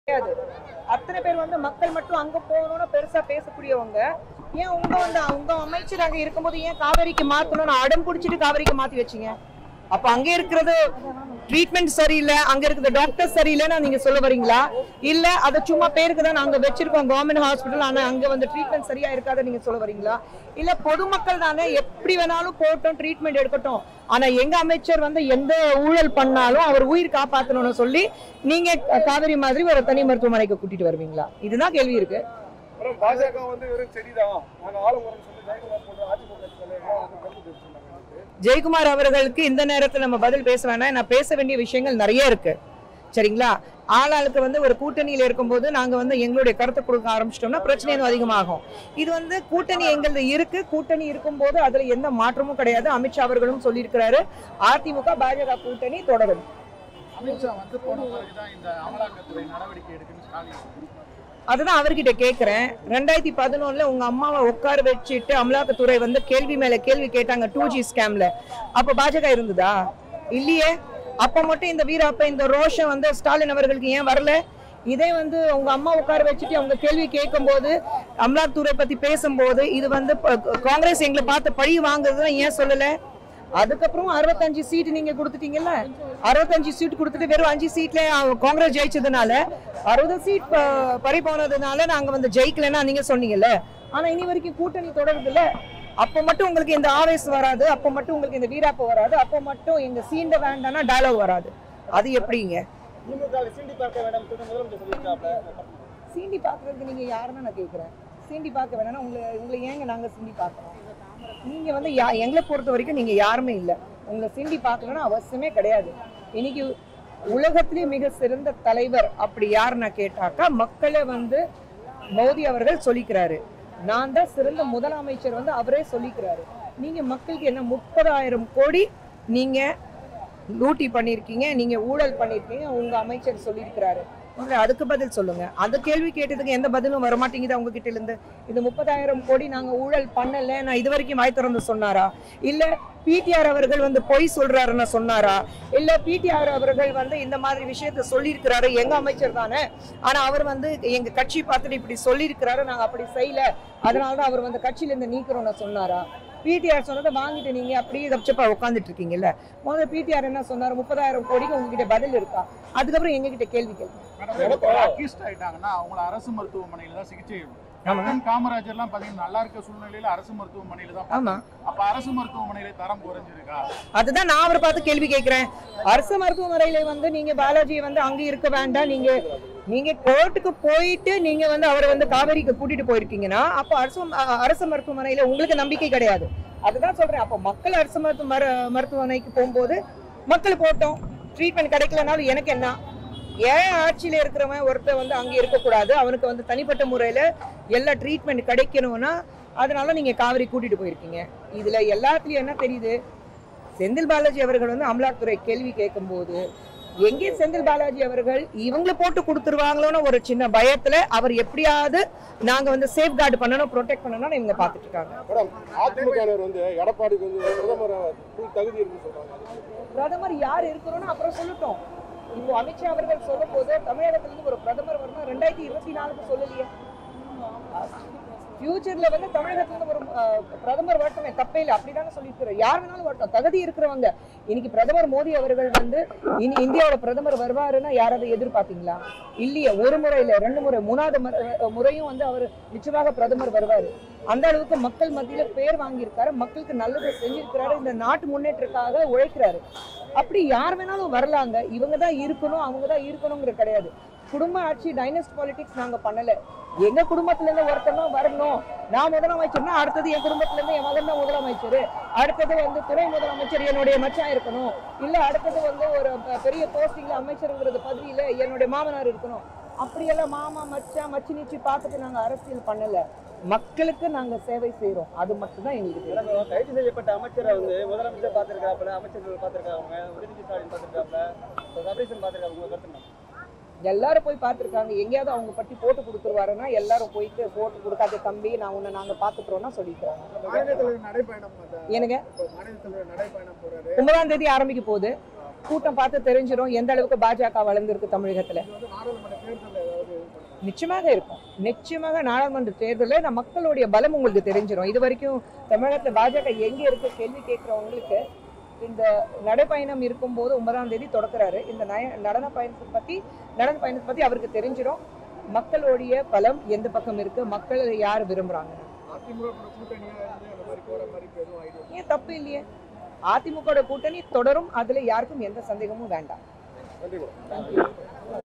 கிடையாது அத்தனை பேர் வந்து மக்கள் மட்டும் அங்க போகணும்னு பெருசா பேசக்கூடியவங்க ஏன் உங்க வந்து உங்க அமைச்சர் அங்க இருக்கும்போது ஏன் காவேரிக்கு மாத்தணும்னு அடம் பிடிச்சிட்டு காவேரிக்கு மாத்தி வச்சீங்க அப்ப அங்க இருக்கிறது ட்ரீட்மெண்ட் சரியில்லை அங்க இருக்கிற டாக்டர் சரியில்லைன்னு நீங்க சொல்ல வரீங்களா இல்ல அதை சும்மா பேருக்கு தான் நாங்க வச்சிருக்கோம் கவர்மெண்ட் ஹாஸ்பிட்டல் ஆனா அங்க வந்து ட்ரீட்மெண்ட் சரியா இருக்காத நீங்க சொல்ல வரீங்களா இல்ல பொதுமக்கள் தானே எப்படி வேணாலும் போட்டோம் ட்ரீட்மெண்ட் எடுக்கட்டும் ஆனா எங்க அமைச்சர் வந்து எந்த ஊழல் பண்ணாலும் அவர் உயிர் காப்பாத்தணும்னு சொல்லி நீங்க காவேரி மாதிரி ஒரு தனி மருத்துவமனைக்கு கூட்டிட்டு வருவீங்களா இதுதான் கேள்வி இருக்கு அப்புறம் பாஜக வந்து வெறும் செடிதான் நாங்க ஆளுங்கன்னு சொல்லி ஜெயக்குமார் போன்ற அதிமுக தலைவர்கள் வந்து கருத்து தெரிவிச்சிருந்தாங்க ஜெயக்குமார் அவர்களுக்கு இந்த நேரத்துல நம்ம பதில் பேச வேணாம் நான் பேச வேண்டிய விஷயங்கள் நிறைய இருக்கு சரிங்களா ஆளாளுக்கு வந்து ஒரு கூட்டணியில இருக்கும்போது நாங்க வந்து எங்களுடைய கருத்தை கொடுக்க ஆரம்பிச்சிட்டோம்னா பிரச்சனை இன்னும் அதிகமாகும் இது வந்து கூட்டணி எங்களது இருக்கு கூட்டணி இருக்கும்போது அதுல எந்த மாற்றமும் கிடையாது அமித்ஷா அவர்களும் சொல்லியிருக்கிறாரு அதிமுக பாஜக கூட்டணி தொடரும் அமித்ஷா வந்து போன பிறகுதான் இந்த அமலாக்கத்துறை நடவடிக்கை எடுக்குன்னு ஸ்டாலின் அதுதான் அவர்கிட்ட கேக்குறேன் ரெண்டாயிரத்தி பதினொன்னுல உங்க அம்மாவை உட்கார வச்சுட்டு அமலாக்கத்துறை வந்து கேள்வி மேல கேள்வி கேட்டாங்க டூ ஜி ஸ்கேம்ல அப்ப பாஜக இருந்ததா இல்லையே அப்ப மட்டும் இந்த வீராப்ப இந்த ரோஷம் வந்து ஸ்டாலின் அவர்களுக்கு ஏன் வரல இதே வந்து உங்க அம்மா உட்கார வச்சுட்டு அவங்க கேள்வி கேட்கும்போது அமலாக்கத்துறை பத்தி பேசும்போது இது வந்து ப- காங்கிரஸ் எங்களை பார்த்து பழி வாங்குறதுன்னு ஏன் சொல்லல அதுக்கப்புறம் அறுபத்தஞ்சு சீட் நீங்க கொடுத்துட்டீங்கல்ல அறுபத்தஞ்சு சீட் கொடுத்துட்டு வெறும் அஞ்சு சீட்ல காங்கிரஸ் ஜெயிச்சதுனால அறுபது சீட் ப- பறி போனதுனால நாங்க வந்து ஜெயிக்கலன்னா நீங்க சொன்னீங்கல்ல ஆனா இனி வரைக்கும் கூட்டணி தொடருது இல்ல அப்ப மட்டும் உங்களுக்கு இந்த ஆவேசம் வராது அப்ப மட்டும் உங்களுக்கு இந்த வீராப்பு வராது அப்ப மட்டும் எங்க சீண்ட வேண்டாம்னா டயலாக் வராது அது எப்படிங்க திமுக சீண்டி பார்க்க வேண்டாம் சொல்லி முதலமைச்சர் சொல்லியிருக்காப்ல சீண்டி பாக்குறதுக்கு நீங்க யாருன்னு நான் கேக்குறேன் சீண்டி பார்க்க வேணாம்னா உங்களை உங்களை ஏங்க நாங்க சீண்டி பார்க்கறோம் நீங்க வந்து யா- எங்களை பொறுத்த வரைக்கும் நீங்க யாருமே இல்ல உங்களை சீண்டி பார்க்கணும்னு அவசியமே கிடையாது இன்னைக்கு உலகத்திலே மிக சிறந்த தலைவர் அப்படி யாருன்னா கேட்டாக்கா மக்களை வந்து மோடி அவர்கள் சொல்லிக்கிறாரு நான் தான் சிறந்த முதலமைச்சர் வந்து அவரே சொல்லிக்கிறாரு நீங்க மக்களுக்கு என்ன முப்பதாயிரம் கோடி நீங்க லூட்டி பண்ணிருக்கீங்க நீங்க ஊழல் பண்ணிருக்கீங்க உங்க அமைச்சர் சொல்லியிருக்கிறாரு முதல்ல அதுக்கு பதில் சொல்லுங்க அந்த கேள்வி கேட்டதுக்கு எந்த பதிலும் வர மாட்டேங்குது அவங்க கிட்ட இருந்து இது முப்பதாயிரம் கோடி நாங்க ஊழல் பண்ணல நான் இது வரைக்கும் வாய் திறந்து சொன்னாரா இல்ல பிடிஆர் அவர்கள் வந்து பொய் சொல்றாருன்னு சொன்னாரா இல்ல பிடிஆர் அவர்கள் வந்து இந்த மாதிரி விஷயத்த சொல்லியிருக்கிறாரு எங்க அமைச்சர் தானே ஆனா அவர் வந்து எங்க கட்சி பார்த்துட்டு இப்படி சொல்லியிருக்கிறாரு நாங்க அப்படி செய்யல அதனாலதான் அவர் வந்து கட்சியில இருந்து நீக்கிறோம்னு சொன்னாரா பிடிஆர் சொன்னதை வாங்கிட்டு நீங்க அப்படியே தப்பிச்சப்பா உட்காந்துட்டு இருக்கீங்கல்ல முதல்ல பிடிஆர் என்ன சொன்னாரு முப்பதாயிரம் கோடிக்கு உங்ககிட்ட பதில் இருக்கா அதுக்கப்புறம் எங்க கிட்ட கேள்வி கேள்வி அக்யூஸ்ட் ஆயிட்டாங்கன்னா அவங்கள அரசு மருத்துவமனையில தான் சிகிச்சை கேப்டன் காமராஜர்லாம் பாத்தீங்கன்னா நல்லா இருக்க சூழ்நிலையில அரசு மருத்துவமனையில தான் ஆமா அப்ப அரசு மருத்துவமனையில தரம் குறைஞ்சிருக்கா அதுதான் நான் அவரை பார்த்து கேள்வி கேட்கிறேன் அரசு மருத்துவமனையில வந்து நீங்க பாலாஜியை வந்து அங்க இருக்க வேண்டாம் நீங்க நீங்க கோர்ட்டுக்கு போயிட்டு நீங்க வந்து அவரை வந்து காவேரிக்கு கூட்டிட்டு போயிருக்கீங்கன்னா அப்போ அரசு அ- அரசு மருத்துவமனையில உங்களுக்கு நம்பிக்கை கிடையாது அதுதான் சொல்றேன் அப்போ மக்கள் அரசு மருத்துவ மரு- மருத்துவமனைக்கு போகும்போது மக்கள் போட்டோம் ட்ரீட்மெண்ட் கிடைக்கலனாலும் எனக்கு என்ன ஏன் ஆட்சியில இருக்கிறவன் ஒருத்தன் வந்து அங்க இருக்கக்கூடாது அவனுக்கு வந்து தனிப்பட்ட முறையில எல்லா ட்ரீட்மெண்ட் கிடைக்கணும்னா அதனால நீங்க காவிரி கூட்டிட்டு போயிருக்கீங்க இதுல எல்லாத்துலயும் என்ன தெரியுது செந்தில் பாலாஜி அவர்கள் வந்து அமலாக்கத்துறை கேள்வி கேட்கும்போது எங்கே செந்தில் பாலாஜி அவர்கள் இவங்களை போட்டு கொடுத்துருவாங்களோன்னு ஒரு சின்ன பயத்துல அவர் எப்படியாவது நாங்க வந்து சேஃப் கார்டு பண்ணணும் ப்ரொடெக்ட் பண்ணணும்னு இவங்க பார்த்துட்டு இருக்காங்க மேடம் அதிமுகவினர் வந்து எடப்பாடிக்கு வந்து பிரதமர் full தகுதி இருக்குன்னு சொல்றாங்க பிரதமர் யார் இருக்கணும்னு அப்புறம் சொல்லட்டும் இப்போ அமித்ஷா அவர்கள் சொல்லும் போது தமிழகத்துல இருந்து ஒரு பிரதமர் வரணும் ரெண்டாயிரத்தி இருபத்தி நாலுக்கு சொல்லலையே ஃபியூச்சர்ல வந்து தமிழகத்துல இருந்து ஒரு அஹ், பிரதமர் வரட்டுமே தப்பே இல்லை அப்படிதானே சொல்லியிருக்கிறோம் யார் வேணாலும் வரட்டும் தகுதி இருக்கிறவங்க இன்னைக்கு பிரதமர் மோடி அவர்கள் வந்து இனி இந்தியாவோட பிரதமர் வருவாருன்னா யாராவது எதிர்பார்த்தீங்களா இல்லையே ஒரு முறை இல்ல ரெண்டு முறை மூணாவது முறை- அஹ், முறையும் வந்து அவர் நிச்சயமாக பிரதமர் வருவாரு அந்த அளவுக்கு மக்கள் மத்தியில பேர் வாங்கியிருக்காரு மக்களுக்கு நல்லது செஞ்சிருக்கிறாரு இந்த நாட்டு முன்னேற்றத்துக்காக உழைக்கிறாரு அப்படி யார் வேணாலும் வரலாங்க இவங்க தான் இருக்கணும் அவங்க தான் இருக்கணுங்கிற கிடையாது குடும்ப ஆட்சி டைனஸ்ட் பாலிடிக்ஸ் நாங்க பண்ணல எங்க குடும்பத்துல இருந்து ஒருத்தனா வரணும் நான் முதலமைச்சர்னா அடுத்தது என் குடும்பத்துல இருந்து என் மகன் தான் முதலமைச்சர் அடுத்தது வந்து துணை முதலமைச்சர் என்னுடைய மச்சான் இருக்கணும் இல்ல அடுத்தது வந்து ஒரு ப- பெரிய போஸ்டிங்ல அமைச்சருங்கிறது பதவியில என்னுடைய மாமனார் இருக்கணும் அப்படியெல்லாம் மாமா மச்சான் மச்சி நீச்சி பார்த்துட்டு நாங்க அரசியல் பண்ணல மக்களுக்கு நாங்க சேவை செய்றோம் அது மட்டும் தான் எங்களுக்கு தெரியும். மேடம், கைது செய்யப்பட்ட அமைச்சரை வந்து முதலமைச்சர் பார்த்திருக்காப்புல அமைச்சர்கள் பார்த்திருக்காங்க உதயநிதி ஸ்டாலின் பார்த்திருக்காப்புல சபரீசன் பார்த்திருக்காங்க உங்க கருத்து என்ன? எல்லாரும் போய் பார்த்திருக்காங்க எங்கேயாவது அவங்க பத்தி போட்டு கொடுத்துருவாருன்னா எல்லாரும் போயிட்டு போட்டு கொடுக்காத தம்பி நான் உன்னை நாங்க பாத்துக்கிறோம்னா சொல்லிக்கிறாங்க மாநில தலைவர் நடைப்பயணம் எனக்கு இப்போ மாநில தலைவர் நடைப்பயணம் போறாரு ஒன்பதாம் தேதி ஆரம்பிக்க போகுது கூட்டம் பார்த்து தெரிஞ்சிடும் எந்த அளவுக்கு பாஜக வளர்ந்துருக்கு தமிழகத்துல இது வந்து நாடாளுமன்ற தேர்தல் நிச்சயமாக இருக்கும் நிச்சயமாக நாடாளுமன்ற தேர்தலில் நான் மக்களுடைய பலம் உங்களுக்கு தெரிஞ்சிடும் இது வரைக்கும் தமிழகத்தில் பாஜக எங்கே இருக்கு கேள்வி கேட்குறவங்களுக்கு இந்த நடைப்பயணம் இருக்கும்போது ஒன்பதாம் தேதி தொடக்குறாரு இந்த நய நடன பயணத்தை பற்றி நடன பயணத்தை பற்றி அவருக்கு தெரிஞ்சிடும் மக்களுடைய பலம் எந்த பக்கம் இருக்கு மக்கள் யார் விரும்புறாங்க அதிமுக கூட்டணியா இருந்து அந்த மாதிரி போற மாதிரி இப்ப எதுவும் ஐடியா ஏன் தப்பு இல்லையே அதிமுக கூட்டணி தொடரும் அதுல யாருக்கும் எந்த சந்தேகமும் வேண்டாம் நன்றி மேடம்